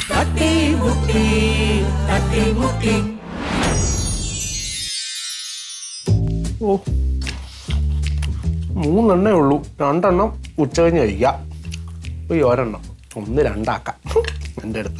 ഓ മൂന്നെണ്ണേ ഉള്ളൂ രണ്ടെണ്ണം ഉച്ച കഴിഞ്ഞ് കഴിക്കാം ഈ ഒരെണ്ണം ഒന്ന് രണ്ടാക്കാം എൻ്റെ അടുത്ത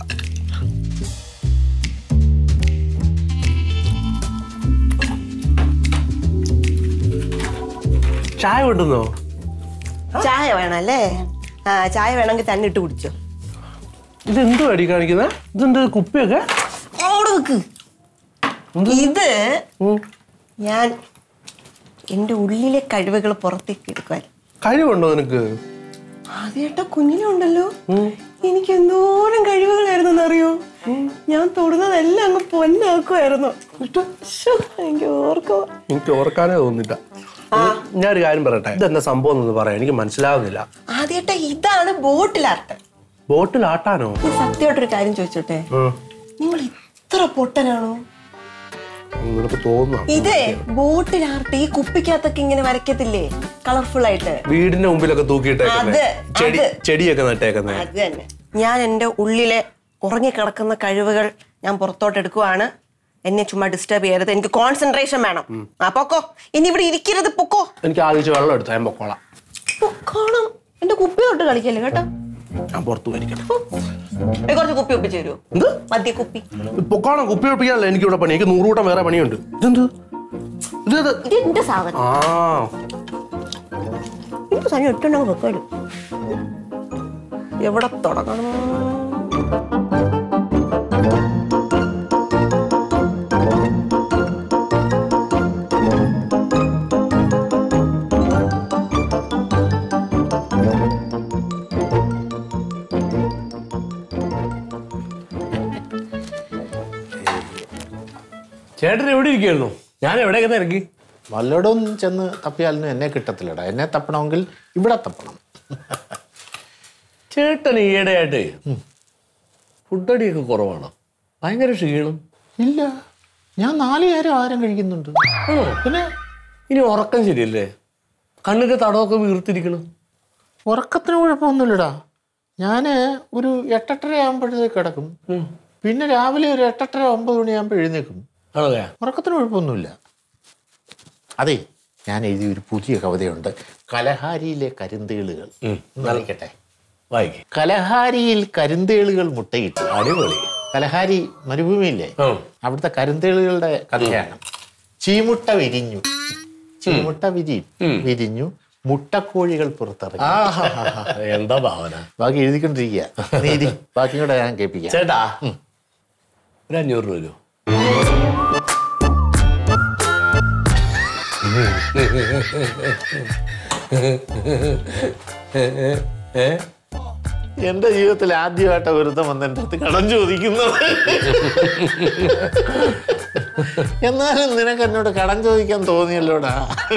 ചായ കൊണ്ടുവന്നോ ചായ വേണല്ലേ ആ ചായ വേണമെങ്കിൽ തന്നെ ഇട്ട് കുടിച്ചോ ഇത് എന്തു അടി കാണിക്കുന്നത് ഇതെന്ത് കുപ്പിയൊക്കെ അവിടെ വെക്ക് ഇത് ഉം. ഞാൻ എൻ്റെ ഉള്ളിലെ കഴിവുകൾ പുറത്തേക്ക് എടുക്കാൻ കഴിവുണ്ടോ നിനക്ക് ആദ്യമായിട്ട കുഞ്ഞിലുണ്ടല്ലോ എനിക്ക് എന്തോരം കഴിവുകളായിരുന്നു അറിയോ ഞാൻ തൊടുന്നതെല്ലാം അങ്ങ് പൊന്നാക്കുമായിരുന്നു ശ്ശോ, എനിക്ക് ഓർക്കോ എനിക്ക് ഓർക്കാനേ തോന്നില്ല ഞാനൊരു കാര്യം പറയട്ടെ ഇതെന്താ സംഭവം എന്ന് പറയാം എനിക്ക് മനസ്സിലാവുന്നില്ല ആദ്യമായിട്ട ഇതാണ് ബോട്ടിലാർട്ട് ബോട്ടിൽ ആട്ടാനോ ഞാൻ സത്യമായിട്ടൊരു കാര്യം ചോദിച്ചോട്ടെ നിങ്ങൾ ഇത്ര പൊട്ടനാണോ നിനക്ക് തോന്നുന്നു ഇതേ ബോട്ടിലാർട്ട് ഈ കുപ്പിക്കകത്തൊക്കെ ഇങ്ങനെ വരയ്ക്കത്തില്ലേ കളർഫുൾ ആയിട്ട് വീടിന്റെ മുമ്പിലൊക്കെ തൂക്കിയിട്ടേക്കുന്നേ അത്, ചെടി അത്. ചെടിയൊക്കെ നട്ടേക്കുന്നേ അത് തന്നെ ഞാൻ എൻ്റെ ഉള്ളിലെ ഉറങ്ങിക്കിടക്കുന്ന കഴിവുകൾ ഞാൻ പുറത്തോട്ട് എടുക്കുവാണ് എന്നെ ചുമ്മാ ഡിസ്റ്റർബ് ചെയ്യരുത് എനിക്ക് കോൺസെൻട്രേഷൻ വേണം ആ പൊക്കോ ഇനി ഇവിടെ ഇരിക്കരുത് പൊക്കോ എനിക്ക് ആദ്യം വെള്ളം എടുത്താൽ ഞാൻ പൊക്കോളാം പൊക്കോണം എന്റെ കുപ്പി തൊട്ട് കളിക്കല്ലേ കേട്ടോ ഞാൻ പുറത്തു പോയിരിക്കട്ടെ ഏ, കുറച്ച് കുപ്പി ഒപ്പിച്ച് തരുമോ എന്ത് മദ്യ കുപ്പി പൊക്കോണം കുപ്പി ഒപ്പിക്കാനല്ല എനിക്ക് ഇവിടെ പണി എനിക്ക് നൂറുകൂട്ടം വേറെ പണിയുണ്ട് ഇതെന്ത് ഇത് ഇത് ഇത് എന്റെ സാധനം ആ എനിക്ക് സാധനം ഇട്ടുണ്ടെങ്കിൽ വെക്കാലോ എവിടെ തുടങ്ങണം ചേട്ടൻ എവിടെ ഇരിക്കുന്നു ഞാൻ എവിടെയൊക്കെ തിരക്കി വല്ലയിടവും ചെന്ന് തപ്പിയാലൊന്നും എന്നെ കിട്ടത്തില്ലടാ എന്നെ തപ്പണമെങ്കിൽ ഇവിടെ തപ്പണം ചേട്ടൻ ഈയിടെയായിട്ട് ഫുഡടിയൊക്കെ കുറവാണ് ഭയങ്കര ക്ഷീണം ഇല്ല ഞാൻ നാല് നേരം ആഹാരം കഴിക്കുന്നുണ്ട് ആണോ പിന്നെ ഇനി ഉറക്കം ശരിയല്ലേ കണ്ണിന്റെ തടമൊക്കെ വീർത്തിരിക്കണം ഉറക്കത്തിന് കുഴപ്പമൊന്നുമില്ലടാ ഞാൻ ഒരു എട്ടെട്ടര ആകുമ്പോഴത്തേക്ക് കിടക്കും പിന്നെ രാവിലെ ഒരു എട്ടെട്ടര ഒമ്പത് മണിയാകുമ്പോൾ എഴുന്നേക്കും ആണല്ലേ ഉറക്കത്തിന് കുഴപ്പമൊന്നുമില്ല അതെ ഞാൻ എഴുതിയ ഒരു പുതിയ കവിതയുണ്ട് കലഹാരിയിലെ കരിന്തേളുകൾ വായിക്കട്ടെ വായിക്കേ കലഹാരിയിൽ കരിന്തേളുകൾ മുട്ടയിട്ടു അടിപൊളി കലഹാരി മരുഭൂമിയില്ലേ ഉം. അവിടുത്തെ കരിന്തേളുകളുടെ കഥയാണ് ചീമുട്ട വിരിഞ്ഞു ചീമുട്ട വിരിയും വിരിഞ്ഞു മുട്ടക്കോഴികൾ പുറത്തിറങ്ങി ആഹാ, എന്താ ഭാവന ബാക്കി എഴുതിക്കൊണ്ടിരിക്കുക നീ ഇരി. ബാക്കി കൂടെ ഞാൻ കേൾപ്പിക്കാം ചേട്ടാ ഒരു അഞ്ഞൂറ് രൂപ തരുമോ? ഏ? എന്റെ ജീവിതത്തിൽ ആദ്യമായിട്ട് ഒരുത്തം വന്ന് എൻ്റെ അടുത്ത് കടം ചോദിക്കുന്നത് എന്നാലും നിനക്ക് എന്നോട് കടം ചോദിക്കാൻ തോന്നിയല്ലോടാ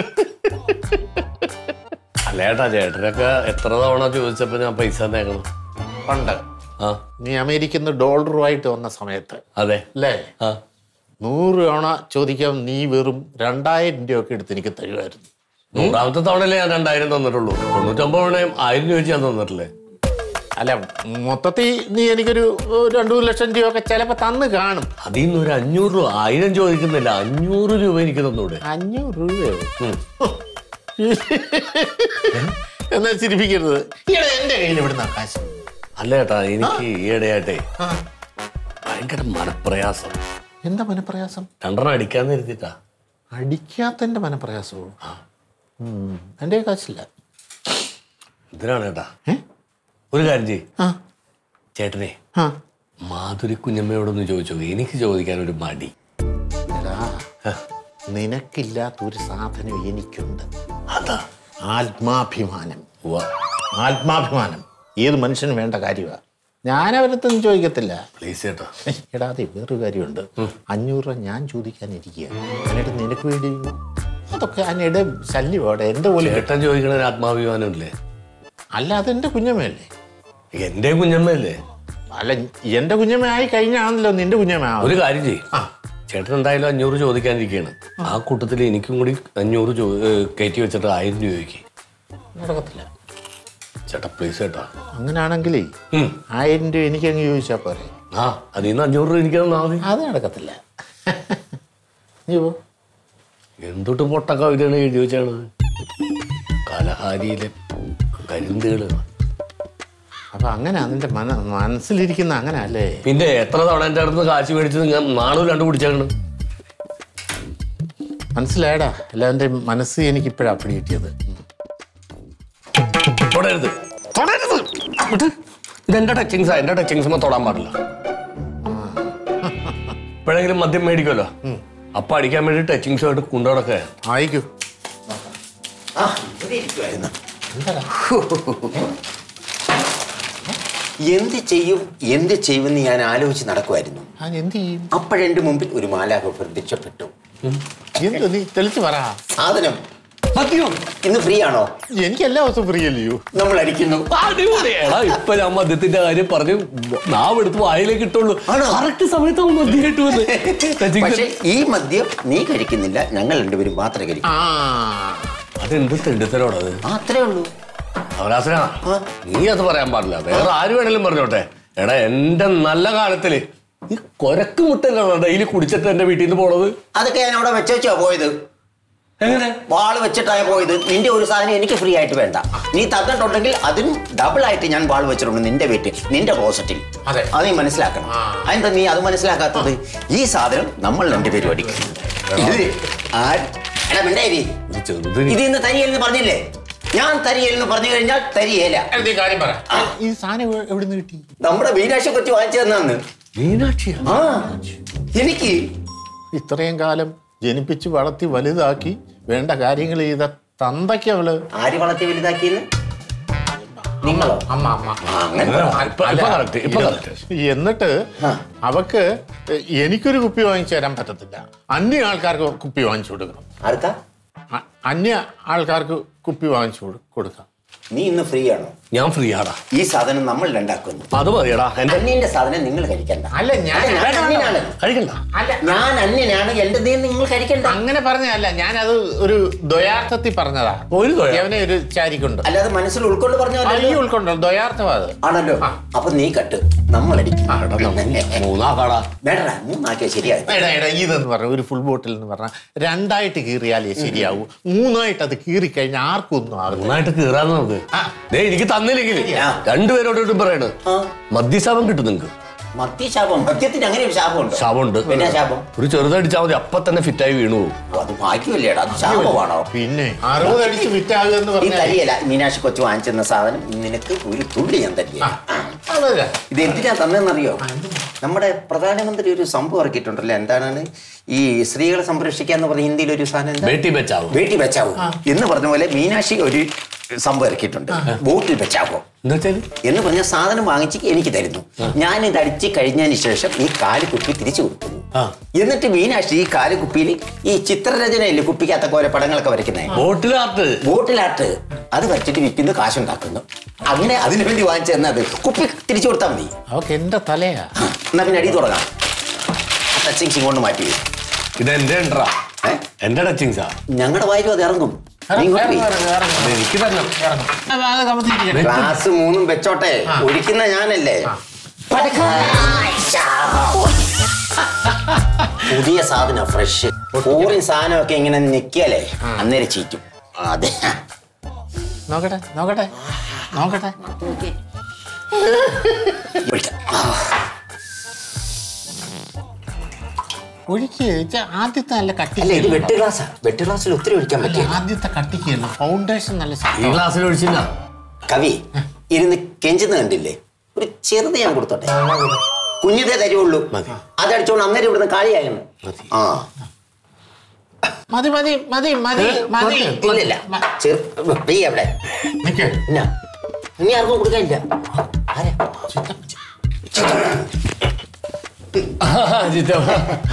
അല്ല ചേട്ടാ ചേട്ടനൊക്കെ എത്ര തവണ ചോദിച്ചപ്പോ ഞാൻ പൈസ തേക്കണം പണ്ട് ആ നീ അമേരിക്കന്ന് ഡോളറുമായിട്ട് വന്ന സമയത്ത് അതെ അല്ലേ ആ നൂറ് തവണ ചോദിക്കാൻ നീ വെറും രണ്ടായിരം രൂപയൊക്കെ എടുത്ത് എനിക്ക് തരുമായിരുന്നു നൂറാമത്തെ തവണയല്ലേ ഞാൻ രണ്ടായിരം തന്നിട്ടുള്ളൂ തൊണ്ണൂറ്റൊമ്പത് തവണയും ആയിരം രൂപ വെച്ച് ഞാൻ തന്നിട്ടില്ലേ അല്ല മൊത്തത്തിൽ നീ എനിക്കൊരു ഒരു രണ്ടു മൂന്ന് ലക്ഷം രൂപയൊക്കെ ചിലപ്പോൾ തന്ന് കാണും അതിൽ നിന്ന് ഒരു അഞ്ഞൂറ് രൂപ ആയിരം ചോദിക്കുന്നില്ല അഞ്ഞൂറ് രൂപ എനിക്ക് തന്നൂടെ അഞ്ഞൂറ് രൂപയോ എന്നാ ചിരിപ്പിക്കരുത് ഈയിടെ എന്റെ കയ്യിൽ ഇവിടുന്ന് കാശ് അല്ല ചേട്ടാ എനിക്ക് ഈയിടെയായിട്ടേ ഭയങ്കര മനപ്രയാസം എന്താ മനപ്രയാസം രണ്ടെണ്ണം അടിക്കാന്ന് കരുതിട്ടാ അടിക്കാത്തന്റെ മനപ്രയാസവും ഉം, എൻ്റെ കാശില്ല എന്തിനാണ് ചേട്ടാ ഏ? ഒരു കാര്യം ചെയ് ആ ചേട്ടനെ ആ മാധുരി കുഞ്ഞമ്മയോടൊന്ന് ചോദിച്ചോ എനിക്ക് ചോദിക്കാൻ ഒരു മടി എടാ നിനക്കില്ലാത്ത ഒരു സാധനം എനിക്കുണ്ട് അതാ ആത്മാഭിമാനം ഉവ്വ. ആത്മാഭിമാനം ഏത് മനുഷ്യനും വേണ്ട കാര്യമാണ് ഞാൻ അവരത്തൊന്നും ചോദിക്കത്തില്ല പ്ലീസ് ചേട്ടാ എടാ അതെ വേറൊരു കാര്യമുണ്ട് അഞ്ഞൂറ് രൂപ ഞാൻ ചോദിക്കാനിരിക്കുക എന്നിട്ട് നിനക്ക് വേണ്ടി അതൊക്കെ അതിനിടെ ശല്യമാണ് എൻ്റെ പോലും ചേട്ടൻ ചോദിക്കണ ഒരു ആത്മാഭിമാനം ഇല്ലേ അല്ല അതെൻ്റെ കുഞ്ഞമ്മയല്ലേ എന്റെ കുഞ്ഞമ്മയല്ലേ അല്ല എൻ്റെ കുഞ്ഞമ്മ ആയി കഴിഞ്ഞാണല്ലോ നിന്റെ കുഞ്ഞമ്മ ആവുന്നത്. ഒരു കാര്യം ചെയ്യും ചേട്ടൻ എന്തായാലും അഞ്ഞൂറ് ചോദിക്കാനിരിക്കുകയാണ് ആ കൂട്ടത്തിൽ എനിക്കും കൂടി അഞ്ഞൂറ് ചോ- ഏ, കയറ്റി വെച്ചിട്ട് ആയിരം രൂപ ചോദിക്കും നടക്കത്തില്ല ചേട്ടാ പ്ലീസ് ചേട്ടാ അങ്ങനാണെങ്കിലേ ഉം. ആയിരം രൂപ എനിക്കങ്ങ് ചോദിച്ചാൽ പോരെ ആ അതിൽ നിന്ന് അഞ്ഞൂറ് രൂപ എനിക്ക് തന്നാ മതി അത് നടക്കത്തില്ല നീ പോ എന്തൊട്ട് പൊട്ട കവിതയാണ് എഴുതി വെച്ചാണ് കലഹാരിയിലെ കരിന്തുകള് അപ്പൊ അങ്ങനെ അതിന്റെ മന മനസ്സിലിരിക്കുന്ന അങ്ങനെ അല്ലേ പിന്നെ എത്ര തവണ എൻ്റെ അടുത്ത് കാശ് മേടിച്ചത് ഞാൻ നാണു കണ്ടു പിടിച്ചേക്കണ് മനസ്സിലായടാ എല്ലാവരുടെ മനസ്സ് എനിക്ക് ഇപ്പോഴാ പിടി കിട്ടിയത് തൊടരുത് തൊടരുത് വിട്ട്. ഇതെന്റെ ടച്ചിങ്സാ എന്റെ ടച്ചിങ്സ് തൊടാൻ പാടില്ല ഇപ്പോഴെങ്കിലും മദ്യം മേടിക്കുമല്ലോ അപ്പൊ അടിക്കാൻ വേണ്ടി ടച്ചിങ്സുമായിട്ട് കൊണ്ടുനടക്കേ ആയിക്കൂ ആ, ഇവിടെ ഇരിക്കുവായിരുന്നു. എന്ത് ചെയ്യും എന്ത് ചെയ്യുമെന്ന് ഞാൻ ആലോചിച്ച് നടക്കുമായിരുന്നു ഞാൻ എന്ത് ചെയ്യും അപ്പോഴെന്റെ മുമ്പിൽ ഒരു മാലാഖ പ്രത്യക്ഷപ്പെട്ടു എന്ത് നീ തെളിച്ച് പറ സാധനം മദ്യം ഇന്ന് ഫ്രീ ആണോ എനിക്ക് എല്ലാ ദിവസവും ഫ്രീ അല്ലയോ നമ്മൾ അടിക്കുന്നു അടിപൊളി. എടാ ഇപ്പൊ ഞാൻ മദ്യത്തിന്റെ കാര്യം പറഞ്ഞ് നാവ് എടുത്ത് വായിലേക്ക് ഇട്ടുള്ളൂ ആണോ? കറക്റ്റ് സമയത്ത് അവൻ മദ്യം കിട്ടു വന്ന് പക്ഷെ ഈ മദ്യം നീ കഴിക്കുന്നില്ല ഞങ്ങൾ രണ്ടുപേരും മാത്രമേ കഴിക്കൂ ആ അതെന്ത് തെണ്ടിത്തരോടത് ആ, അത്രേ ഉള്ളൂ അവരാസന ആ. നീ അത് പറയാൻ പാടില്ല വേറെ ആര് വേണേലും പറഞ്ഞോട്ടെ എടാ എന്റെ നല്ല കാലത്തില് ഈ കൊരക്ക് മുട്ടല്ലോ ഡെയിലി കുടിച്ചിട്ട് എന്റെ വീട്ടിൽ നിന്ന് പോണത് അതൊക്കെ ഞാൻ അവിടെ വെച്ചോ പോയത് എങ്ങനെ വാള് വെച്ചിട്ടായ പോയത് നിന്റെ ഒരു സാധനം എനിക്ക് ഫ്രീ ആയിട്ട് വേണ്ട നീ തന്നിട്ടുണ്ടെങ്കിൽ അതിനും ഡബിൾ ആയിട്ട് ഞാൻ വാൾ വെച്ചിട്ടുണ്ട് നിന്റെ വീട്ടിൽ നിന്റെ ക്ലോസറ്റിൽ അതെ. അത് നീ മനസ്സിലാക്കണം അതെന്താ നീ അത് മനസ്സിലാക്കാത്തത് ഈ സാധനം നമ്മൾ രണ്ടുപേരും അടിക്കും ഇത് ആര്- എടാ മിണ്ടായിരി ഇത് ചെറുതിന് ഇത് ഇന്ന് തരിയെന്ന് പറഞ്ഞില്ലേ ഞാൻ തരിയെന്ന് പറഞ്ഞു കഴിഞ്ഞാൽ തരിയേല നീ കാര്യം പറ ഈ സാധനം എവിടെ- എവിടുന്ന് കിട്ടി നമ്മുടെ മീനാക്ഷി കൊച്ചു വാങ്ങിച്ചു തന്നാന്ന് മീനാക്ഷിയാ ആ എനിക്ക് ഇത്രയും കാലം ജനിപ്പിച്ച് വളർത്തി വലുതാക്കി വേണ്ട കാര്യങ്ങൾ ചെയ്ത തന്തയ്ക്ക് അവള് ആര് വളർത്തി വലുതാക്കിയെന്ന് നിങ്ങളോ അമ്മ അമ്മ ആ, അങ്ങനെ പറ. ഇപ്പൊ ഇപ്പൊ കറക്റ്റ് ഇപ്പൊ കറക്റ്റ് എന്നിട്ട് ആ. അവക്ക് എനിക്കൊരു കുപ്പി വാങ്ങിച്ചു തരാൻ പറ്റത്തില്ല അന്യ ആൾക്കാർക്ക് കുപ്പി വാങ്ങിച്ചു കൊടുക്കണം ആർക്കാ അ- അന്യ ആൾക്കാർക്ക് കുപ്പി വാങ്ങിച്ചു കൊടു- കൊടുക്കാം നീ ഇന്ന് ഫ്രീ ആണോ ഞാൻ ഫ്രീ ആടാ ഈ സാധനം നമ്മൾ രണ്ടാക്കുന്നു അത് മതിയടാ എന്റെ അന്യന്റെ സാധനം നിങ്ങൾ കഴിക്കണ്ട അല്ല ഞാൻ അല്ല, ഞാൻ അന്യനാണ് കഴിക്കണ്ട അല്ല ഞാൻ അന്യനാണ് എന്റെ നീ നിങ്ങൾ കഴിക്കണ്ട അങ്ങനെ പറഞ്ഞതല്ല ഞാനത് ഒരു ദ്വയാർത്ഥത്തിൽ പറഞ്ഞതാ ഒരു ദ്വയ- യവനെ ഒരു ചാരിക്കുണ്ട് അല്ലാതെ മനസ്സിൽ ഉൾക്കൊണ്ട് ഈ പറഞ്ഞല്ലോ ഉൾക്കൊണ്ടോ ദ്വയാർത്ഥവാത് ആണല്ലോ അപ്പൊ നീ കട്ട് നമ്മൾ അടിക്കും എടാ, നമ്മ മൂന്നാക്കാടാ വേണ്ട മൂന്നാക്കിയാ ശരിയായി എടാ എടാ ഇതെന്ന് പറഞ്ഞ ഒരു ഫുൾ ബോട്ടിൽ എന്ന് പറഞ്ഞാൽ രണ്ടായിട്ട് കീറിയാലേ ശരിയാവൂ മൂന്നായിട്ട് അത് കീറിക്കഴിഞ്ഞാൽ ആർക്കും ഒന്നും ആകുന്നു മൂന്നായിട്ട് കീറാന്ന് നമുക്ക് ദേ എനിക്ക് തന്നില്ലെങ്കിൽ ശരിയാ. രണ്ടുപേരോടും പറയണ് ആ. മദ്യശാപം കിട്ടും നിങ്ങക്ക് മദ്യശാപം മദ്യത്തിന് അങ്ങനെ ഒരു ശാപമുണ്ട് ശാപമുണ്ട് പിന്നെ ശാപം ഒരു ചെറുതടിച്ചാൽ മതി അപ്പൊ തന്നെ ഫിറ്റായി വീണു പോകും ഓ, അത് ഭാഗ്യമല്ലേടാ അത് ശാപമാണോ പിന്നെ അറുപത് അടിച്ച് വിറ്റാകുക എന്ന് നീ പറഞ്ഞാൽ തരിയല്ല മീനാക്ഷി കൊച്ചു വാങ്ങിച്ചെന്ന സാധനം നിനക്ക് ഒരു തുള്ളി ഞാൻ തരികയില്ല അതല്ല ഇത് എന്തിനാ തന്നെന്നറിയോ നമ്മുടെ പ്രധാനമന്ത്രി ഒരു സംഭവം ഇറക്കിയിട്ടുണ്ടല്ലോ എന്താണ് ഈ സ്ത്രീകളെ സംരക്ഷിക്കുക എന്ന് പറഞ്ഞ ഹിന്ദിയിൽ ഒരു സാധനം എന്താ ബേട്ടി ബച്ചാവും വീട്ടിൽ വെച്ചാവോ എന്ന് പറഞ്ഞ പോലെ മീനാക്ഷി ഒരു സംഭവം ഇറക്കിയിട്ടുണ്ട് ബോട്ടിൽ വെച്ചാവോ എന്താ വെച്ചാല് എന്ന് പറഞ്ഞ സാധനം വാങ്ങിച്ച് എനിക്ക് തരുന്നു ഞാൻ ഇത് അടിച്ച് കഴിഞ്ഞതിന് ശേഷം ഈ കാല് കുപ്പി തിരിച്ചു കൊടുക്കുന്നു ആ. എന്നിട്ട് മീനാക്ഷി ഈ കാല് കുപ്പിയിൽ ഈ ചിത്രരചനയില്ലേ കുപ്പിക്കകത്ത പോലെ പടങ്ങളൊക്കെ വരയ്ക്കുന്നത് ബോട്ടിലാർട്ട് ബോട്ടിലാട്ട് അത് വരച്ചിട്ട് വിൽക്കുന്നു കാശുണ്ടാക്കുന്നു അങ്ങനെ അതിനു വേണ്ടി വാങ്ങിച്ചു തന്നത് കുപ്പി തിരിച്ചു കൊടുത്താൽ മതി അവക്ക് എന്റെ തലയാ എന്നാ പിന്നെ അടി തുടങ്ങാം ടച്ചിങ്സ് ഇങ്ങോട്ട് മാറ്റി ഇത് എന്റെ ഉണ്ടറാ ഏ? എന്റെ ടച്ചിങ്സാ ഞങ്ങളുടെ വായിലും അത് ഇറങ്ങും നീ ഇങ്ങോട്ട് പോയി. അത് എനിക്ക് തന്നെ ഗ്ലാസ് മൂന്നും വെച്ചോട്ടെ ഒഴിക്കുന്ന ഞാനല്ലേ പുതിയ സാധനം ഫ്രഷ് ഫോറിൻ സാധനമൊക്കെ ഇങ്ങനെ നിൽക്കിയാലേ അന്നേരം ചീറ്റും അതെ നോക്കട്ടെ നോക്കട്ടെ നോക്കട്ടെ ഒഴിക്കാം. ആ, ഒഴിക്ക് ഇച്ച ആദ്യത്തെ നല്ല കട്ടി അല്ല ഇത് വെട്ട് ഗ്ലാസ്സാ വെട്ട് ഗ്ലാസ്സിൽ ഒത്തിരി ഒഴിക്കാൻ പറ്റില്ല ആദ്യത്തെ കട്ടിക്കല്ല ഫൗണ്ടേഷൻ നല്ല ഈ ശക്തമാണ്. ഗ്ലാസ്സിൽ ഒഴിച്ചില്ല കവി ഇരുന്ന് കെഞ്ചുന്ന കണ്ടില്ലേ ഒരു ചെറുത് ഞാൻ കൊടുത്തോട്ടെ കുഞ്ഞിതേ തരുള്ളൂ മതി. അതടിച്ചോണ്ട് അന്നേരം ഇവിടുന്ന് കാളിയായിരുന്നു ആ മതി മതി മതി മതി മതി ഇല്ലില്ല ചെറു പെയ്യ അവിടെ നിക്ക്. ഇല്ല ഇനി ആർക്കും കൊടുക്കാനില്ല ആരാ ചിറ്റപ്പ.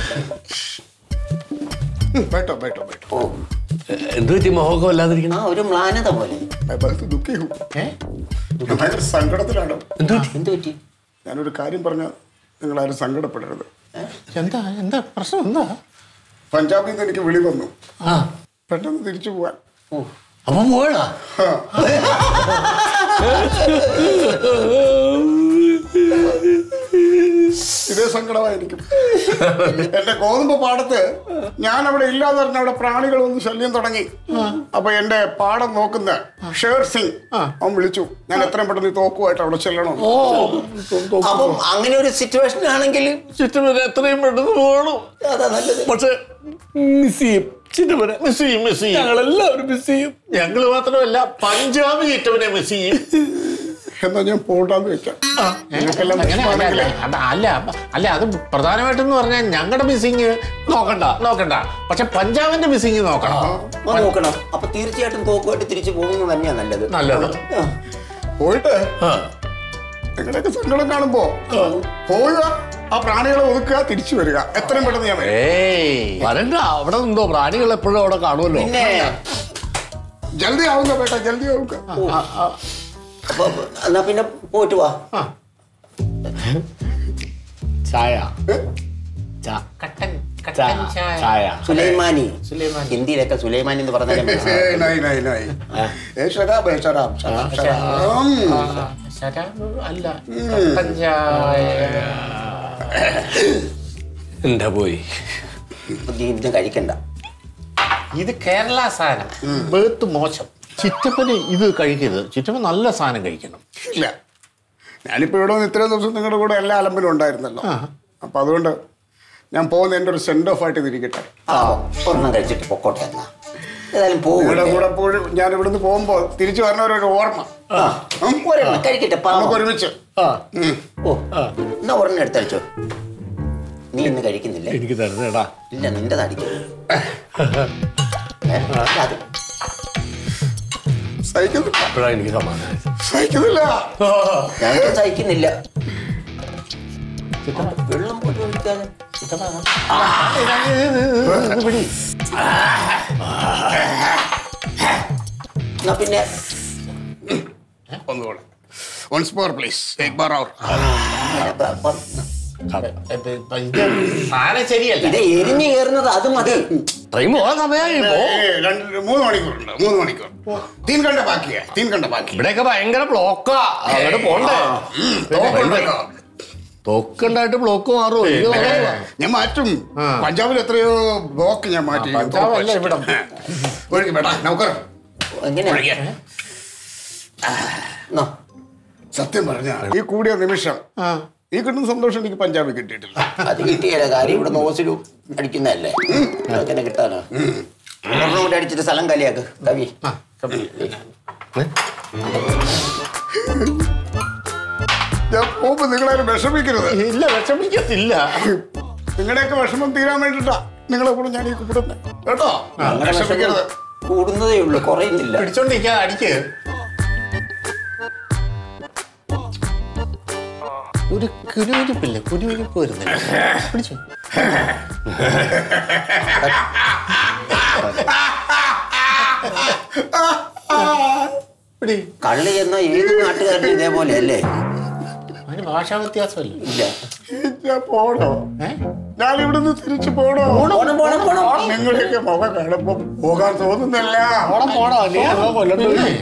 बैठो बैठो बैठो ഓ എന്ത് പറ്റി മോഹമൊക്കെ വല്ലാതിരിക്കണം ആ ഒരു മ്ലാനത പോലെ मैं बहुत दुखी हूँ ഏ? ഞാൻ ഭയങ്കര സങ്കടത്തിലാണ് എന്ത് പറ്റി എന്ത് പറ്റി ഞാനൊരു കാര്യം പറഞ്ഞ നിങ്ങളാരും സങ്കടപ്പെടരുത് എന്താ എന്താ പ്രശ്നം എന്താ പഞ്ചാബിൽ നിന്ന് എനിക്ക് വിളി വന്നു ആ പെട്ടെന്ന് തിരിച്ചു പോവാൻ അപ്പൊ പോയടാ ആ. ഇതേ സങ്കടമായിരിക്കും എന്റെ ഗോതമ്പ് പാടത്ത് ഞാൻ അവിടെ ഇല്ലാതെ പറഞ്ഞ അവിടെ പ്രാണികൾ വന്ന് ശല്യം തുടങ്ങി അപ്പൊ എന്റെ പാടം നോക്കുന്ന ഷേർ സിംഗ് അവൻ വിളിച്ചു ഞാൻ എത്രയും പെട്ടെന്ന് ഈ തോക്കുമായിട്ട് അവിടെ ചെല്ലണം ഓ അപ്പം അങ്ങനെ ഒരു സിറ്റുവേഷൻ ആണെങ്കിൽ ചിറ്റപ്പന എത്രയും പെട്ടെന്ന് പോകണം അതാ നല്ലത് പക്ഷെ മിസ് ചെയ്യും ചിറ്റപ്പനെ മിസ് ചെയ്യും മിസ് ചെയ്യും ഞങ്ങളെല്ലാവരും മിസ് ചെയ്യും ഞങ്ങൾ മാത്രമല്ല പഞ്ചാബ് ചുറ്റവനെ മിസ് ചെയ്യും എന്നാ ഞാൻ പോണ്ടാന്ന് വെക്കാം നിങ്ങൾക്കെല്ലാം അങ്ങനെ അല്ല, അല്ല, വിഷമാണെങ്കിലേ അത് അല്ല അല്ല അത് പ്രധാനമായിട്ടെന്ന് പറഞ്ഞാൽ ഞങ്ങളുടെ മിസ്സിങ് നോക്കണ്ട നോക്കണ്ട പക്ഷെ പഞ്ചാബിന്റെ മിസ്സിങ് നോക്കണം ആ, നോക്കണം അപ്പൊ തീർച്ചയായിട്ടും തോക്കുമായിട്ട് തിരിച്ചു പോകുന്നത് തന്നെയാ നല്ലത് നല്ലത് ആ. പോയിട്ട് ആ നിങ്ങളുടെയൊക്കെ സങ്കടം കാണുമ്പോ പോവുക ആ പ്രാണികളെ ഒതുക്കുക തിരിച്ചു വരിക എത്രയും പെട്ടെന്ന് ഞാൻ വരും ഏയ് വരണ്ട അവിടെ നിന്നോ പ്രാണികൾ എപ്പോഴും അവിടെ കാണുമല്ലോ പിന്നെ ജൽദി ആവുക ബേട്ട ജൽദി ആവുക അപ്പൊ എന്നാ പിന്നെ പോയിട്ട് വാ ചായ ചാ- കട്ടൻ ചാ- കട്ടൻ ചായ ചായ സുലൈമാനി സുലൈമാനി. ഹിന്ദിയിലൊക്കെ സുലൈമാനി എന്ന് പറഞ്ഞാലേ മനസ്സിലാവും. ഏയ്, നൈ, നൈ, നൈ. ഏയ്, ശരാബ്, ഏയ്, ശരാബ്, ശരാബ്, ശരാബ്. ഉം. ആ, ശരാബ് അല്ല കട്ടൻ ചായ എന്താ പോയി ഇപ്പൊ നീ ഇത് കഴിക്കണ്ട ഇത് കേരള സാധനം ബേത്ത് മോശം ചിറ്റപ്പന് ഇത് കഴിക്കരുത് ചിറ്റപ്പൻ നല്ല സാധനം കഴിക്കണം ഇല്ല ഞാനിപ്പോ ഇവിടെ വന്ന് ഇത്രയും ദിവസം നിങ്ങളുടെ കൂടെ എല്ലാ അലമ്പിലും ഉണ്ടായിരുന്നല്ലോ അപ്പൊ അതുകൊണ്ട് ഞാൻ പോകുന്ന എൻ്റെ ഒരു സെൻഡ് ഓഫ് ആയിട്ട് ഇരിക്കട്ടെ ആ ഒരെണ്ണം കഴിച്ചിട്ട് പൊക്കോട്ടെ എന്നാ ഏതായാലും നിങ്ങളുടെ പോകും കൂടെ പോഴും ഞാൻ ഇവിടുന്ന് പോകുമ്പോ തിരിച്ചു വരണവരൊരു ഓർമ്മ ഉം. ഒരെണ്ണം കഴിക്കട്ടെ നമുക്ക് പാവം ഒരുമിച്ച് ആ ഉം. ഓ എന്നാ ഒരെണ്ണം എടുത്തഴിച്ചോ നീ ഇന്ന് കഴിക്കുന്നില്ലേ എനിക്ക് തരുന്നേടാ ഇല്ല നിന്റെ തടിക്കും അത് സഹിക്കുന്നില്ല അപ്പോഴാ എനിക്ക് സമാധാനം സഹിക്കുന്നില്ല ഞാനും സഹിക്കുന്നില്ല വെള്ളം പോലും ഒഴിക്കാതെ എന്നാ പിന്നെ ഒന്നുകൂടെ വൺസ് മോർ പ്ലീസ് ഏക് ബാർ ഔർ ഇത് സാധനം ശരിയല്ല ഇത് എരിഞ്ഞു കയറുന്നത് അത് മതി ട്രെയിൻ പോകാൻ സമയമായി പോ ഏയ്, രണ്ട് മൂന്ന് മണിക്കൂറുണ്ട് മൂന്ന് മണിക്കൂർ തീൻ കണ്ട ബാക്കിയാ തീൻ കണ്ട ബാക്കി ഇവിടെയൊക്കെ ഭയങ്കര ബ്ലോക്കാ അങ്ങോട്ട് പോണ്ടേ തോക്കുണ്ടല്ലോ. തോക്കുണ്ടായിട്ട് ബ്ലോക്ക് മാറുമോ എനിക്ക് തോന്നുന്നില്ല. ഞാൻ മാറ്റും പഞ്ചാബിൽ എത്രയോ ബ്ലോക്ക് ഞാൻ മാറ്റി പഞ്ചാബല്ല ഇവിടെ. ഒഴുകി വേണ്ട നൗക്കർ എങ്ങനെ ഒഴുകിയ എന്നാ, സത്യം പറഞ്ഞ ഈ കൂടിയ നിമിഷം ആ ഈ കിട്ടുന്ന സന്തോഷം എനിക്ക് പഞ്ചാബിൽ കിട്ടിയിട്ടില്ല അത് കിട്ടിയല്ല കാര്യം ഇവിടെ നോസിലും അടിക്കുന്നതല്ലേ അങ്ങനെ കിട്ടാനോ ഒരെണ്ണം കൂടി അടിച്ചിട്ട് സ്ഥലം കലിയാക്ക് കവി ഞാൻ പോകുമ്പോ നിങ്ങളാരും വിഷമിക്കരുത് ഇല്ല വിഷമിക്കത്തില്ല നിങ്ങളുടെയൊക്കെ വിഷമം തീരാൻ വേണ്ടിട്ടാ നിങ്ങളെ കൂടെ ഞാൻ ഈ കൂട്ടുന്നത് കേട്ടോ അങ്ങനെ വിഷമിക്കരുത് കൂടുന്നതേ ഉള്ളൂ കുറയുന്നില്ല പിടിച്ചോണ്ടിരിക്കാ അടിക്ക് ഒരു കുരുവിരിപ്പില്ലേ കുരുവിരിപ്പ് വരുന്നില്ല പിടിച്ചു പിടി കള്ളി എന്ന ഏത് നാട്ടുകാരനും ഇതേപോലെ അല്ലേ അതിന് ഭാഷാ വ്യത്യാസമല്ലേ ഇല്ല ഞാൻ പോണോ ഏ ഞാൻ ഇവിടുന്ന് തിരിച്ചു പോണോ പോണം പോണം പോണം നിങ്ങളുടെയൊക്കെ മുഖം കാണുമ്പോ പോകാൻ തോന്നുന്നില്ല പോണം പോണം അല്ലെങ്കിൽ ഞങ്ങളെ കൊല്ലണ്ട വരും.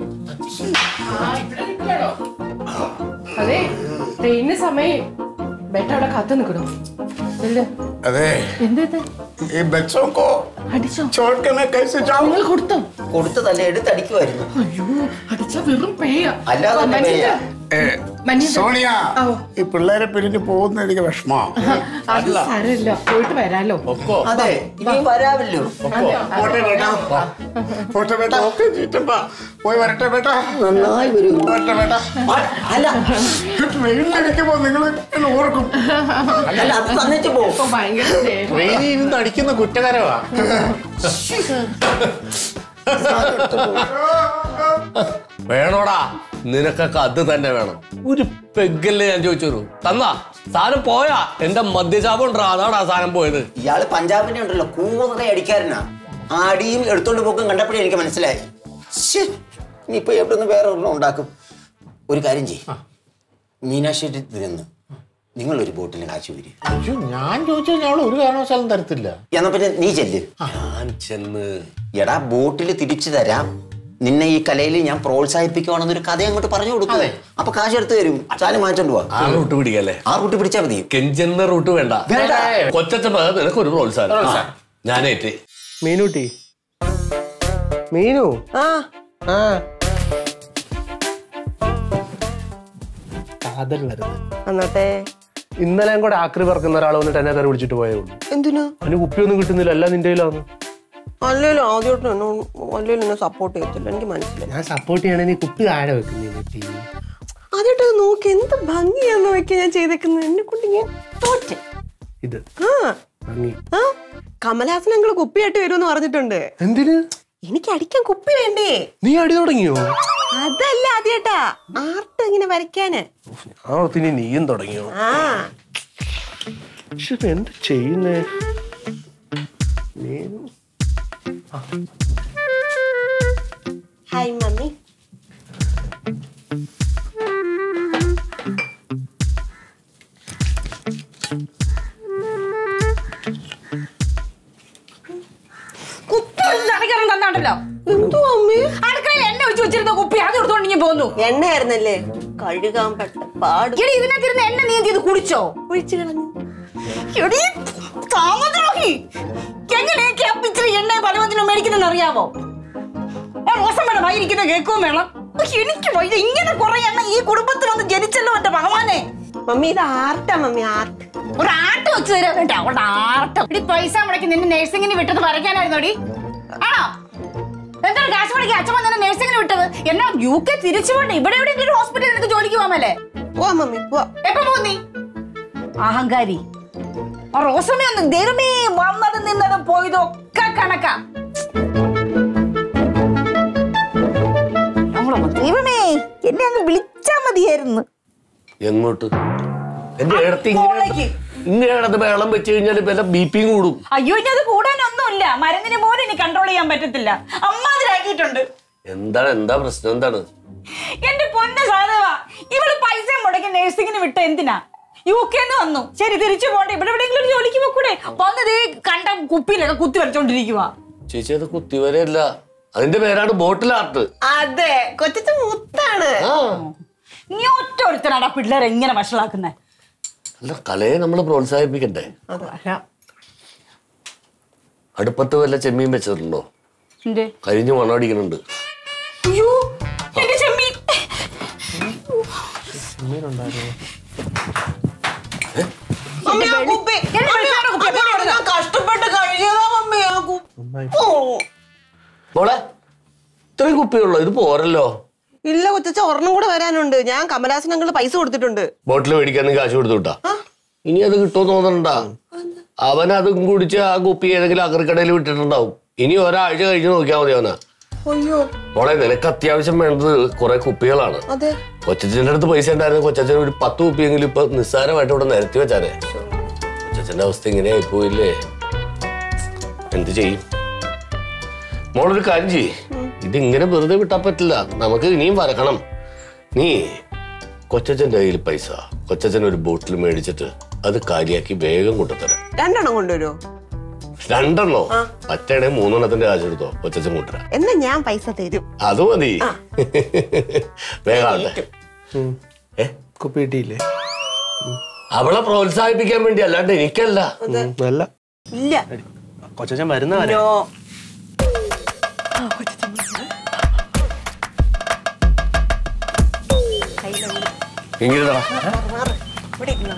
അതെ ട്രെയിനിന് സമയം ബെറ്റ അവിടെ കാത്തു നിൽക്കണോ ഇല്ല അതെ എന്താ ഈ ബച്ചോं को അടിച്ചോ छोड़ के मैं कैसे जाऊं നിങ്ങൾ കൊടുത്തോ കൊടുത്തതല്ലേ എടുത്തടിക്കുമായിരുന്നു അയ്യോ അടിച്ച വെറും പേയ അല്ലാതെ തന്നെ പേയാ. ഏ, മഞ്ഞ- സോണിയ ഓ. ഈ പിള്ളേരെ പിരിഞ്ഞു പോകുന്ന എനിക്ക് വിഷമാ അത് സാരമില്ല പോയിട്ട് വരാലോ പൊക്കോ അതെ ഇനിയും വരാമല്ലോ അതെ, പോട്ടെ ബേട്ടാ പോട്ടെ ബേട്ടാ ചീറ്റപ്പാ പോയി വരട്ടെ ബേട്ടാ നന്നായി വരും വരട്ടെ ബേട്ടാ ആ, അല്ല ട്രെയിനിലിരിക്കുമ്പോ നിങ്ങൾ എന്നെ ഓർക്കും അല്ല അത് തന്നിട്ട് പോ ഇപ്പൊ ഭയങ്കര സ്നേഹം. ട്രെയിനിൽ ഇരുന്ന് അടിക്കുന്ന കുറ്റകരമാ വേണോടാ നിനക്കൊക്കെ അത് തന്നെ വേണം ഒരു പെഗല്ലേ ഞാൻ ചോദിച്ചു തന്നാ സാധനം പോയാ എന്റെ മദ്യശാപം ഉണ്ടാ അതാടാ സാധനം പോയത് ഇയാള് പഞ്ചാബിന്റെ ഉണ്ടല്ലോ കൂതറ അടിക്കാരനാ ആ അടിയും എടുത്തോണ്ട് പോക്കും കണ്ടപ്പോഴേ എനിക്ക് മനസ്സിലായി ശ്ശേ, ഇനിയിപ്പോ എവിടെ നിന്ന് വേറെ ഒരെണ്ണം ഉണ്ടാക്കും ഒരു കാര്യം ചെയ്യും മീനാക്ഷി നിന്ന് നിങ്ങൾ ഒരു ബോട്ടിന് കാശ് വരും അയ്യോ ഞാൻ ചോദിച്ചാൽ ഞങ്ങൾ ഒരു കാരണവശാലും തരത്തില്ല എന്നാ പിന്നെ നീ ചെല്ല് ഞാൻ ചെന്ന് എടാ ബോട്ടിൽ തിരിച്ചു തരാം നിന്നെ ഈ കലയിൽ ഞാൻ പ്രോത്സാഹിപ്പിക്കുവാണെന്നൊരു കഥ അങ്ങോട്ട് പറഞ്ഞു കൊടുക്കും അപ്പൊ കാശ് എടുത്ത് തരും സാധനം വാങ്ങിച്ചോണ്ട് പോവാ ആ റൂട്ട് പിടിക്കല്ലേ ആ റൂട്ട് പിടിച്ചാൽ മതി കെഞ്ചെന്ന റൂട്ട് വേണ്ട വേണ്ട. കൊച്ചച്ചപ്പ നിനക്ക് ഒരു പ്രോത്സാഹനം ആ, ഞാനേറ്റ് മീനുട്ടി മീനു ആ ആ കാതൽ വരുന്നത് എന്നിട്ടേ ഇന്നലെയും കൂടെ ആക്രി പറക്കുന്ന ഒരാൾ വന്നിട്ട് എന്നെ കയറി വിളിച്ചിട്ട് പോയേ ഉള്ളൂ എന്തിനു അവന് കുപ്പിയൊന്നും കിട്ടുന്നില്ല എല്ലാം നിന്റെ കയ്യിലാന്ന് അല്ലല്ലോ ആദ്യമായിട്ട് എന്നെ അല്ലല്ലോ എന്നെ സപ്പോർട്ട് ചെയ്യത്തില്ല എനിക്ക് മനസ്സിലായി ഞാൻ സപ്പോർട്ട് ചെയ്യണേ നീ കുപ്പി താഴെ വെക്കുന്നേ ആദ്യമായിട്ട് നോക്കി എന്ത് ഭംഗിയാന്ന് നോക്കി ഞാൻ ചെയ്തേക്കുന്നത് എന്നെ കൊണ്ട് ഞാൻ തോറ്റ് ഇത് ആ ഭംഗി ആ കമലഹാസൻ ഞങ്ങൾ കുപ്പിയായിട്ട് വരുമെന്ന് പറഞ്ഞിട്ടുണ്ട് എന്തിന് എനിക്ക് അടിക്കാൻ കുപ്പി വേണ്ടേ നീ അടി തുടങ്ങിയോ അതല്ല ആദ്യട്ടാ ആർട്ട് ഇങ്ങനെ വരയ്ക്കാന് ആ ഓർത്തിനി നീയും തുടങ്ങിയോ ആ പക്ഷെ ഇപ്പൊ എന്ത് ചെയ്യുന്നേ മീനു ഹായ് മമ്മി കുപ്പി അടയ്ക്കണം തന്നാണ്ടല്ലോ എന്തോ അമ്മേ അടുക്കളയിൽ എണ്ണ ഒഴിച്ചു വെച്ചിരുന്ന കുപ്പി അത് എടുത്തോണ്ട് ഇനി പോന്നു എണ്ണയായിരുന്നല്ലേ കഴുകാൻ പെട്ട പാട് എടി ഇതിനകത്തിരുന്ന എണ്ണ നീ എന്ത് ചെയ്ത് കുടിച്ചോ ഒഴിച്ചു കളഞ്ഞു എടി താമദ്രോഹി എങ്ങനെയൊക്കെ അപ്പിച്ചിരി എണ്ണ പലവചനം മേടിക്കുന്നെന്ന് അറിയാവോ ആ മോശം വേണം ആയിരിക്കുന്ന കേക്കും വേണം ഉയ്യ്, എനിക്ക് വയ്യ ഇങ്ങനെ കുറെ എണ്ണ ഈ കുടുംബത്തിൽ വന്ന് ജനിച്ചല്ലോ എന്റെ ഭഗവാനെ മമ്മി ഇത് ആർട്ടാ മമ്മി ആർട്ട് ഒരു ആട്ടം വെച്ച് തരാൻ വേണ്ട അവളുടെ ആട്ടം ഇടി പൈസ മുടക്കി നിന്നെ നഴ്സിംഗിന് വിട്ടത് വരയ്ക്കാനായിരുന്നോടി ആണോ എന്താണ് കാശ് മുടക്കി അച്ഛൻ നിന്നെ നഴ്സിംഗിന് വിട്ടത് എന്നാ യു കെ തിരിച്ചു പോണ്ട ഇവിടെ എവിടെയെങ്കിലും ഒരു ഹോസ്പിറ്റലിൽ നിനക്ക് ജോലിക്ക് പോകാമല്ലേ പോവാ മമ്മി പോവാ എപ്പോ പോന്നി അഹങ്കാരി ആ റോസമ്മ ഒന്ന് ദൈവമേ വന്നതും നിന്നതും പോയതൊക്കെ കണക്കാ നമ്മളമ്മ ദൈവമേ എന്നെ അങ്ങ് വിളിച്ചാ മതിയായിരുന്നു എങ്ങോട്ട് എന്റെ ഇടത്ത് ഇങ്ങനെ കോളേജ്. ഇങ്ങനെ കിടന്ന് വെള്ളം വെച്ച് കഴിഞ്ഞാൽ ഇപ്പൊ ബി പിയും കൂടും അയ്യോ ഇനി അത് കൂടാനൊന്നുമില്ല മരുന്നിന് പോലും ഇനി കൺട്രോൾ ചെയ്യാൻ പറ്റത്തില്ല അമ്മാതിരാക്കിയിട്ടുണ്ട് എന്താണ് എന്താ പ്രശ്നം എന്താണ് എന്റെ പൊന്ന സാധവ ഇവള് പൈസ മുടക്കി നഴ്സിംഗിന് വിട്ട എന്തിനാ യു കെന്ന് വന്നു ശരി തിരിച്ചു പോണ്ട ഇവിടെ എവിടെയെങ്കിലും ഒരു ജോലിക്ക് പോക്കൂടെ വന്നത് കണ്ട കുപ്പിയിലൊക്കെ കുത്തി വരച്ചോണ്ടിരിക്കുക ചേച്ചി അത് കുത്തിവരല്ല അതിന്റെ പേരാണ് ബോട്ടിൽ ആർട്ട് അതെ കൊച്ചു മുത്താണ് ആ നീ ഒറ്റ ഒരുത്തനാടാ പിള്ളേരെ എങ്ങനെ വഷളാക്കുന്നേ അല്ല കലയെ നമ്മൾ പ്രോത്സാഹിപ്പിക്കണ്ടേ അടുപ്പത്ത് വല്ല ചെമ്മീൻ വെച്ചിട്ടുണ്ടോ എന്റെ കരിഞ്ഞു മണമടിക്കുന്നുണ്ട് അയ്യോ എന്റെ ചെമ്മീൻ മമ്മി ആ കുപ്പി എന്നെ വിളിച്ചാണോ കുപ്പി? മമ്മി, അത് ഞാൻ കഷ്ടപ്പെട്ട് കഴിയതാ മമ്മി ആ കുപ്പി ഓ. മോളെ ഇത്രയും കുപ്പിയുള്ളൂ ഇത് പോരല്ലോ ഇല്ല കൊച്ചച്ച ഒരെണ്ണം കൂടെ വരാനുണ്ട് ഞാൻ കമലാസൻ ഞങ്ങൾ പൈസ കൊടുത്തിട്ടുണ്ട് ബോട്ടിൽ മേടിക്കാൻ നീ കാശ് കൊടുത്തു വിട്ടാ ഇനി അത് കിട്ടുമോ തോന്നണ്ട അവൻ അതും കുടിച്ച് ആ കുപ്പി ഏതെങ്കിലും അകർക്കടയിൽ വിട്ടിട്ടുണ്ടാവും ഇനി ഒരാഴ്ച കഴിഞ്ഞ് നോക്കിയാൽ മതി അവനാ അയ്യോ മോളെ നിനക്ക് അത്യാവശ്യം വേണ്ടത് കുറെ കുപ്പികളാണ് അതെ കൊച്ചച്ഛൻ്റെ അടുത്ത് പൈസ ഉണ്ടായിരുന്നു കൊച്ചച്ഛൻ ഒരു പത്ത് കുപ്പിയെങ്കിലും ഇപ്പൊ നിസ്സാരമായിട്ട് ഇവിടെ നിരത്തി വെച്ചാനെ കൊച്ചച്ഛൻ്റെ അവസ്ഥ ഇങ്ങനെയായി പോയില്ലേ എന്ത് ചെയ്യും മോളൊരു കാര്യം ചെയ്യ് ഇതിങ്ങനെ വെറുതെ വിട്ടാൻ പറ്റില്ല നമുക്ക് ഇനിയും വരക്കണം നീ കൊച്ചച്ഛൻ്റെ കയ്യിൽ പൈസ കൊച്ചച്ഛൻ ഒരു ബോട്ടിൽ മേടിച്ചിട്ട് അത് കാലിയാക്കി വേഗം കൊണ്ടുതരാം രണ്ടെണ്ണം കൊണ്ടുവരുമോ രണ്ടെണ്ണോ പറ്റണേ മൂന്നെണ്ണത്തിന്റെ കാശ് എടുത്തോ കൊച്ചച്ഛൻ കൊണ്ടുവരാം എന്നാ ഞാൻ പൈസ തരും അത് മതി വേഗം ആവട്ടെ. ഏ കുപ്പി കിട്ടിയില്ലേ അവളെ പ്രോത്സാഹിപ്പിക്കാൻ വേണ്ടി അല്ലാണ്ട് എനിക്കല്ല ഉം, നല്ല ഇല്ല കൊച്ചൻ വരുന്ന വരെ നോ എങ്കിലും ഇവിടെ ഇരുന്നോ.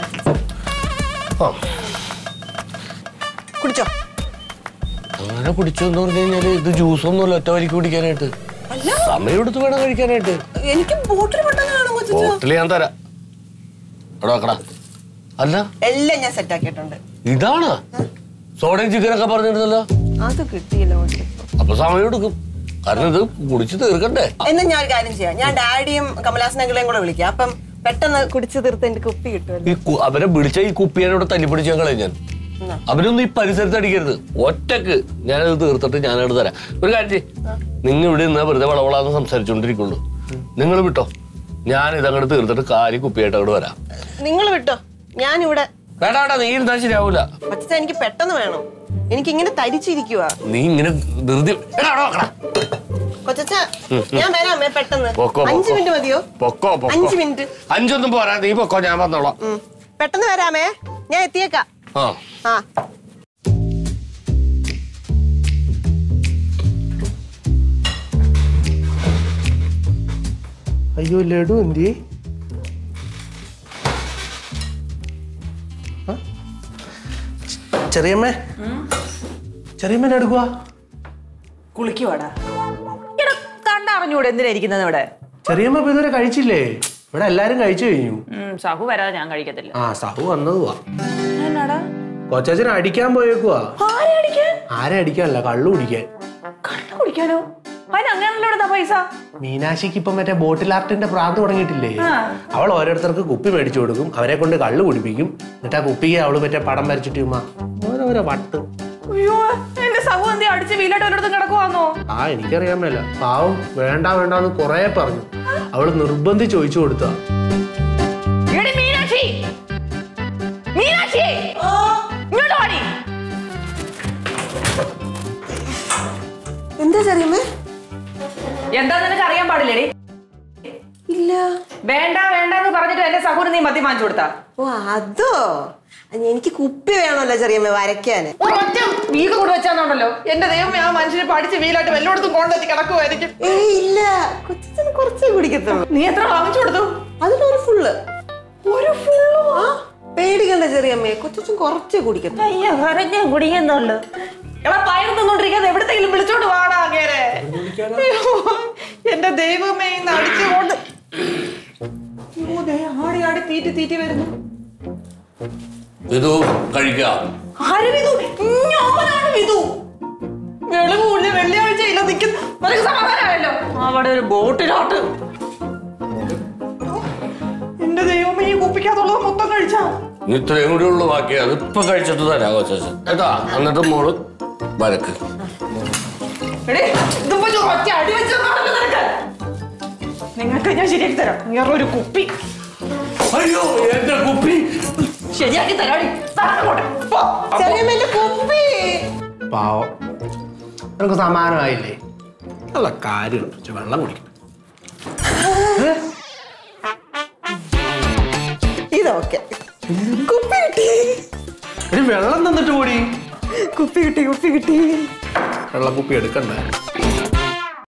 കുടിച്ചോ അങ്ങനെ പിടിച്ചെന്ന് പറഞ്ഞു കഴിഞ്ഞാല് ഇത് ജ്യൂസ് ഒന്നുമല്ല ഒറ്റ വരിക്ക് കുടിക്കാനായിട്ട് സമയം എടുത്ത് വേണം കഴിക്കാനായിട്ട് എനിക്ക് ബോട്ടിൽ പെട്ടെന്ന് കാണും കൊച്ചു ബോട്ടിൽ ഞാൻ തരാം അവിടെ വെക്കടാ അല്ല എല്ലാം ഞാൻ സെറ്റ് ആക്കിയിട്ടുണ്ട് ഇതാണ് സോഡയും ചിക്കനൊക്കെ പറഞ്ഞിരുന്നല്ലോ അത് കിട്ടിയില്ല കൊച്ചു അപ്പൊ സമയം എടുക്കും കാരണം ഇത് കുടിച്ച് തീർക്കണ്ടേ എന്നാ ഞാൻ ഒരു കാര്യം ചെയ്യാം ഞാൻ ഡാഡിയും കമലാസനങ്ങളെയും കൂടെ വിളിക്കാം അപ്പം പെട്ടെന്ന് കുടിച്ച് തീർത്ത് എനിക്ക് കുപ്പി കിട്ടുമല്ലോ ഈ കു- അവരെ വിളിച്ച ഈ കുപ്പിയാനോട് തല്ലിപ്പിടിച്ച് ഞാൻ കളയും ഞാൻ അവരൊന്നും ഈ പരിസരത്ത് അടിക്കരുത് ഒറ്റക്ക് ഞാനത് തീർത്തിട്ട് ഞാനത് തരാം ഒരു കാര്യം ചെയ്യ്. നിങ്ങൾ ഇവിടെ നിന്ന് വെറുതെ വളവളാന്ന് സംസാരിച്ചോണ്ടിരിക്കുള്ളൂ നിങ്ങൾ വിട്ടോ ഞാൻ ഇതങ്ങോട്ട് തീർത്തിട്ട് കാലി കുപ്പിയായിട്ട് അങ്ങോട്ട് വരാം നിങ്ങൾ വിട്ടോ ഞാനിവിടെ വേണ്ട വേണ്ട നീ ഇരുന്നാൽ ശരിയാവൂല പച്ച എനിക്ക് പെട്ടെന്ന് വേണം എനിക്ക് ഇങ്ങനെ തരിച്ചിരിക്കുക നീ ഇങ്ങനെ ധൃതി എടാ, അവിടെ വെക്കടാ. കൊച്ചച്ച ഞാൻ വരാമേ പെട്ടെന്ന് പൊക്കോ, അഞ്ച് പൊക്കോ. മിനിറ്റ് മതിയോ പൊക്കോ പൊക്കോ അഞ്ച് മിനിറ്റ് അഞ്ചൊന്നും പോരാ നീ പൊക്കോ ഞാൻ വന്നോളാം ഉം. പെട്ടെന്ന് വരാമേ ഞാൻ എത്തിയേക്കാം ആ ആ അയ്യോ ലഡു എന്തി ചെറിയമ്മേ ചെറിയമ്മ എടുക്കുക കുളിക്കുവാടാ എടാ കണ്ടറിഞ്ഞൂടെ എന്തിനാ ഇരിക്കുന്നത് ഇവിടെ ചെറിയമ്മ ഇപ്പൊ ഇതുവരെ കഴിച്ചില്ലേ ഇവിടെ എല്ലാരും കഴിച്ചു കഴിഞ്ഞു ഉം, സഹു വരാതെ ഞാൻ കഴിക്കത്തില്ല ആ സഹു വന്നതുവാ എന്നാടാ കൊച്ചച്ഛനെ അടിക്കാൻ പോയേക്കുവാ ആരെ അടിക്കാൻ ആരെ അടിക്കാനല്ല കള്ളു കുടിക്കാൻ കണ്ണു കുടിക്കാനോ അതിന് അങ്ങനെയല്ലോ ഇവിടെ പൈസ മീനാക്ഷിക്ക് ഇപ്പൊ മറ്റേ ബോട്ടിൽ ആർട്ടിന്റെ പ്രാന്ത് തുടങ്ങിയിട്ടില്ലേ ആ. അവൾ ഓരോരുത്തർക്ക് കുപ്പി മേടിച്ചു കൊടുക്കും അവരെ കൊണ്ട് കള്ളു കുടിപ്പിക്കും എന്നിട്ട് ആ കുപ്പിക്ക് അവള് മറ്റേ പടം വരച്ചിട്ട് ചുമ്മാ ഓരോരോ വട്ട് അയ്യോ എന്റെ സഹു എന്തേ അടിച്ച് വീലായിട്ട് ഒരിടത്തും കിടക്കുവാന്നോ ആ എനിക്കറിയാൻ മേല പാവം വേണ്ട വേണ്ടാന്ന് കൊറേ പറഞ്ഞു അവള് നിർബന്ധിച്ച് ചോദിച്ചു കൊടുത്താ എടി മീനാക്ഷി മീനാക്ഷി ഇങ്ങോട്ട് വാടി എന്താ ചെറിയമ്മേ എന്താ നിനക്ക് അറിയാൻ പാടില്ലേടി ഇല്ല വേണ്ട വേണ്ട എന്ന് പറഞ്ഞിട്ട് എന്റെ സഹുന് നീ മദ്യം വാങ്ങിച്ചു കൊടുത്താ ഓ അതോ എനിക്ക് കുപ്പി വേണമല്ലോ ചെറിയമ്മ വരയ്ക്കാന് ഒറ്റ വീക്ക് കൊണ്ട് വെച്ചാന്നുണ്ടല്ലോ എന്റെ ദൈവമേ ആ മനുഷ്യനെ പഠിച്ച് വീലായിട്ട് വല്ലോടത്തും കൊണ്ടെത്തി കിടക്കുമായിരിക്കും ഏയ് ഇല്ല കൊച്ചിന് കുറച്ചേ കുടിക്കത്തുള്ളൂ നീ എത്ര വാങ്ങിച്ചു കൊടുത്തു അതിലൊരു ഫുള്ള് ഒരു ഫുള്ളോ ആ പേടിക്കണ്ട ചെറിയമ്മേ കൊച്ചും കുറച്ചേ കുടിക്കത്തുള്ളൂ അയ്യോ പറഞ്ഞ കുടിക്കുന്നുള്ളു എടാ പയർ തിന്നോണ്ടിരിക്കാതെ എവിടത്തെങ്കിലും വിളിച്ചോണ്ട് വാടാ അങ്ങേരെ അയ്യോ, എന്റെ ദൈവമേ ഇന്ന് അടിച്ചുകൊണ്ട് അയ്യോ, ദേ ആടി ആടി തീറ്റി തീറ്റി വരുന്നു ഇത് കഴിക്കാം ആര് വിധു ഞാനാണ് വിധു വെളിവില്ല വെള്ളിയാഴ്ച ഇല്ല നിൽക്കുന്നു നിനക്ക് സമാധാനമായല്ലോ അവിടെ ഒരു ബോട്ടിലോട്ട് എന്റെ ദൈവമേ ഈ കുപ്പിക്കകത്തുള്ളത് മൊത്തം കഴിച്ചാ നീ ഇത്രയും കൂടി ഉള്ളു ബാക്കി അത് ഇപ്പൊ കഴിച്ചിട്ട് തരാം കൊച്ചു ഏട്ടാ എന്നിട്ട് മോള് വരക്ക് എടേ ഇതിപ്പോ ഞാൻ ഒറ്റ അടി വെച്ചതാണല്ലോ നിനക്ക് നിങ്ങൾക്ക് ഞാൻ ശരിയാക്കി തരാം വേറെ ഒരു കുപ്പി അയ്യോ എന്റെ കുപ്പി ശരിയാക്കി തരാടി താഴെ പോ ചെറിയമ്മേന്റെ കുപ്പി പാവം നിനക്ക് സമാനമായില്ലേ നല്ല കാര്യമുണ്ട് ഇച്ചിരി വെള്ളം കുടിക്കണം ഇതൊക്കെ കുപ്പി കിട്ടി എടി വെള്ളം തന്നിട്ട് കൂടി കുപ്പി കിട്ടി കുപ്പി കിട്ടി വെള്ളക്കുപ്പി എടുക്കണ്ടേ